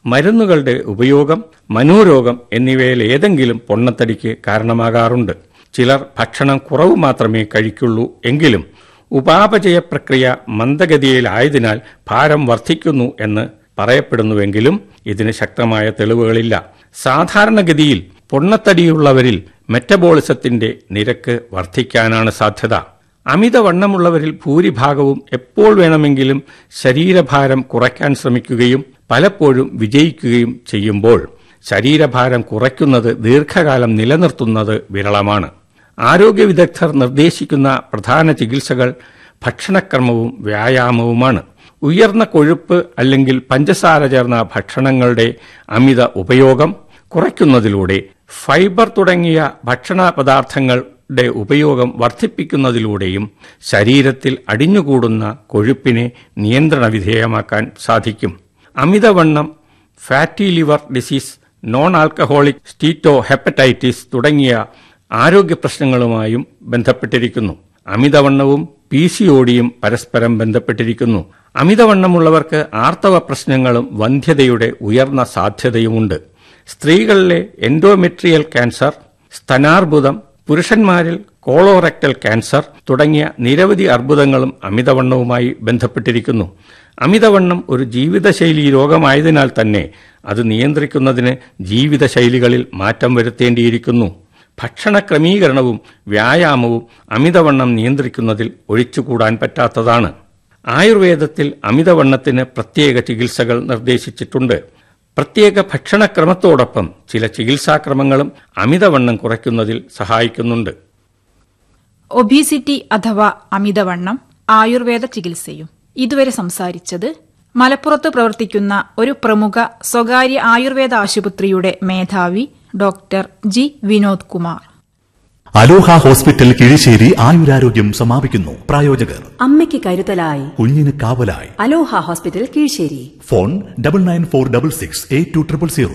മരുന്നുകളുടെ ഉപയോഗം മനോരോഗം എന്നിവയിൽ ഏതെങ്കിലും പൊണ്ണത്തടിക്ക് കാരണമാകാറുണ്ട് ചിലർ ഭക്ഷണം കുറവ് മാത്രമേ കഴിക്കുള്ളൂ എങ്കിലും ഉപാപചയ പ്രക്രിയ മന്ദഗതിയിലായതിനാൽ ഭാരം വർദ്ധിക്കുന്നു എന്ന് പറയപ്പെടുന്നുവെങ്കിലും ഇതിന് ശക്തമായ തെളിവുകളില്ല സാധാരണഗതിയിൽ പൊണ്ണത്തടിയുള്ളവരിൽ മെറ്റബോളിസത്തിന്റെ നിരക്ക് വർദ്ധിക്കാനാണ് സാധ്യത അമിതവണ്ണമുള്ളവരിൽ ഭൂരിഭാഗവും എപ്പോൾ വേണമെങ്കിലും ശരീരഭാരം കുറയ്ക്കാൻ ശ്രമിക്കുകയും പലപ്പോഴും വിജയിക്കുകയും ചെയ്യുമ്പോൾ ശരീരഭാരം കുറയ്ക്കുന്നത് ദീർഘകാലം നിലനിർത്തുന്നത് വിരളമാണ് ആരോഗ്യ വിദഗ്ധർ നിർദ്ദേശിക്കുന്ന പ്രധാന ചികിത്സകൾ ഭക്ഷണക്രമവും വ്യായാമവുമാണ് ഉയർന്ന കൊഴുപ്പ് അല്ലെങ്കിൽ പഞ്ചസാര ചേർന്ന ഭക്ഷണങ്ങളുടെ അമിത ഉപയോഗം കുറയ്ക്കുന്നതിലൂടെ ഫൈബർ തുടങ്ങിയ ഭക്ഷണ പദാർത്ഥങ്ങളുടെ ഉപയോഗം വർദ്ധിപ്പിക്കുന്നതിലൂടെയും ശരീരത്തിൽ അടിഞ്ഞുകൂടുന്ന കൊഴുപ്പിനെ നിയന്ത്രണ വിധേയമാക്കാൻ സാധിക്കും അമിതവണ്ണം fatty liver disease non alcoholic steatohepatitis തുടങ്ങിയ ആരോഗ്യ പ്രശ്നങ്ങളുമായും ബന്ധപ്പെട്ടിരിക്കുന്നു അമിതവണ്ണവും പി സി ഒടിയും പരസ്പരം ബന്ധപ്പെട്ടിരിക്കുന്നു അമിതവണ്ണമുള്ളവർക്ക് ആർത്തവ പ്രശ്നങ്ങളും വന്ധ്യതയുടെ ഉയർന്ന സാധ്യതയുമുണ്ട് സ്ത്രീകളിലെ എൻഡോമെട്രിയൽ ക്യാൻസർ സ്തനാർബുദം പുരുഷന്മാരിൽ കോളോറക്ടൽ ക്യാൻസർ തുടങ്ങിയ നിരവധി അർബുദങ്ങളും അമിതവണ്ണവുമായി ബന്ധപ്പെട്ടിരിക്കുന്നു അമിതവണ്ണം ഒരു ജീവിതശൈലി രോഗമായതിനാൽ തന്നെ അത് നിയന്ത്രിക്കുന്നതിന് ജീവിതശൈലികളിൽ മാറ്റം വരുത്തേണ്ടിയിരിക്കുന്നു ഭക്ഷണ ക്രമീകരണവും വ്യായാമവും അമിതവണ്ണം നിയന്ത്രിക്കുന്നതിൽ ഒഴിച്ചുകൂടാൻ പറ്റാത്തതാണ് ആയുർവേദത്തിൽ അമിതവണ്ണത്തിന് പ്രത്യേക ചികിത്സകൾ നിർദ്ദേശിച്ചിട്ടുണ്ട് പ്രത്യേക ഭക്ഷണക്രമത്തോടൊപ്പം ചില ചികിത്സാക്രമങ്ങളും അമിതവണ്ണം കുറയ്ക്കുന്നതിൽ സഹായിക്കുന്നുണ്ട് ഒബീസിറ്റി അഥവാ അമിതവണ്ണം ആയുർവേദ ചികിത്സയും ഇതുവരെ സംസാരിച്ചത് മലപ്പുറത്ത് പ്രവർത്തിക്കുന്ന ഒരു പ്രമുഖ സ്വകാര്യ ആയുർവേദ ആശുപത്രിയുടെ മേധാവി doctor G Vinod Kumar Aloha hospital Kizhisseri ആയുരാരോഗ്യം സമാപിക്കുന്നു പ്രായോജകർ അമ്മയ്ക്ക് കരുതലായി കുഞ്ഞിന് കാവലായി Aloha hospital Keezhsseri phone double nine four double six eight two triple zero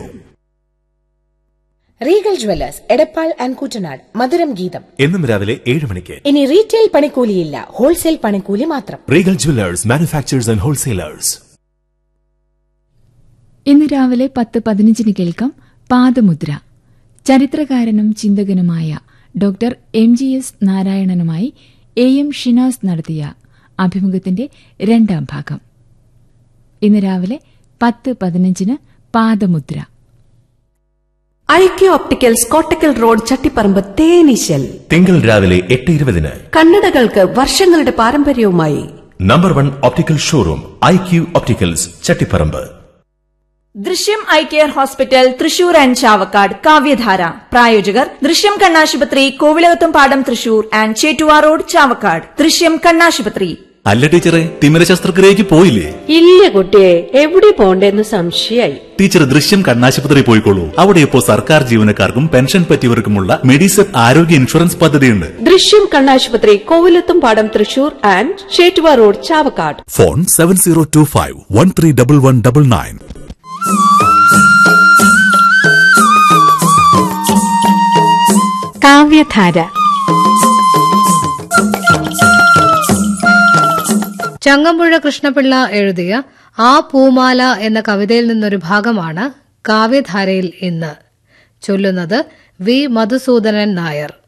Regal jewellers Edappal and Kuttanad മധുരം ഗീതം എന്നും രാവിലെ ഏഴ് മണിക്ക് ഇനി റീറ്റെയിൽ പണിക്കൂലിയില്ല ഹോൾസെയിൽ പണിക്കൂലി മാത്രം Regal jewellers manufacturers and wholesalers ഇന്ന് രാവിലെ പത്ത് പതിനഞ്ചിന് കേൾക്കാം പാദമുദ്ര ചരിത്രകാരനും ചിന്തകനുമായ ഡോക്ടർ എം ജി എസ് നാരായണനുമായി എ എം ഷിനാസ് നടത്തിയ അഭിമുഖത്തിന്റെ രണ്ടാം ഭാഗം ഇന്ന് രാവിലെ പത്ത് പതിനഞ്ചിന് പാദമുദ്ര I Q opticals Kottakkal road Chattiparamba തേനീശൽ തിങ്കൾ രാവിലെ എട്ട് ഇരുപതിന് കണ്ണടകൾക്ക് വർഷങ്ങളുടെ പാരമ്പര്യവുമായി number one optical showroom I Q opticals Chattiparamba Drishyam eye care hospital Thrissur and Chavakkad കാവ്യധാര പ്രായോജകർ ദൃശ്യം കണ്ണാശുപത്രി Kovilakathumpadam Thrissur and Chettuva road Chavakkad Drishyam കണ്ണാശുപത്രി അല്ല ടീച്ചറെ തിമിര ശസ്ത്രക്രിയക്ക് പോയില്ലേ ഇല്ല കുട്ടിയെ എവിടെ പോണ്ടെന്ന് സംശയായി ടീച്ചർ ദൃശ്യം കണ്ണാശുപത്രി പോയിക്കോളൂ അവിടെ ഇപ്പോൾ സർക്കാർ ജീവനക്കാർക്കും പെൻഷൻ പറ്റിയവർക്കുമുള്ള മെഡിസെപ്പ് ആരോഗ്യ ഇൻഷുറൻസ് പദ്ധതിയുണ്ട് ദൃശ്യം കണ്ണാശുപത്രി Kovilakathumpadam Thrissur and Chettuva road Chavakkad phone seven zero two five one three double one double nine കാവ്യധാര ചങ്ങമ്പുഴ കൃഷ്ണപിള്ള എഴുതിയ ആ പൂമാല എന്ന കവിതയിൽ നിന്നൊരു ഭാഗമാണ് കാവ്യധാരയിൽ ഇന്ന് ചൊല്ലുന്നത് വി മധുസൂദനൻ നായർ